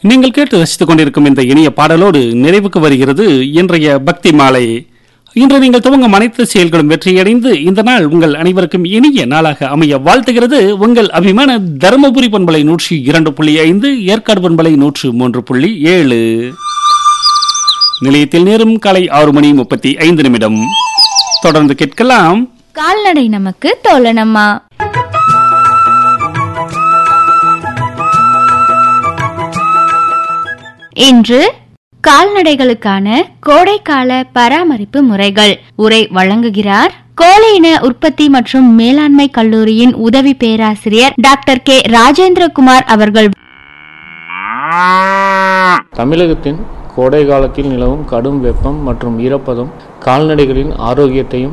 நீங்கள் கேட்டு ரசித்துக் கொண்டிருக்கும் இந்த இனிய பாடலோடு நிறைவுக்கு வருகிறது இன்றைய பக்தி மாலை இன்று நீங்கள் துவங்கும் அனைத்து செயல்களும் வெற்றியடைந்து இந்த நாள் உங்கள் அனைவருக்கும் இனிய நாளாக அமைய வாழ்த்துகிறது உங்கள் அபிமான தருமபுரி பண்பலை நூற்றி இரண்டு புள்ளி ஐந்து ஏற்காடு பண்பலை நூற்று மூன்று புள்ளி ஏழு நிலையத்தில் நேரும் காலை ஆறு மணி முப்பத்தி ஐந்து நிமிடம் தொடர்ந்து கேட்கலாம் கால்நடை நமக்கு தோழனம்மா இன்று கால்நடைகளுக்கான கோடைக்கால பராமரிப்பு முறைகள் உரை வழங்குகிறார் கோழியின உற்பத்தி மற்றும் மேலாண்மை கல்லூரியின் உதவி பேராசிரியர் டாக்டர் கே ராஜேந்திரகுமார் அவர்கள் தமிழகத்தின் கோடை காலத்தில் நிலவும் கடும் வெப்பம் மற்றும் ஈரப்பதம் கால்நடைகளின் ஆரோக்கியத்தையும்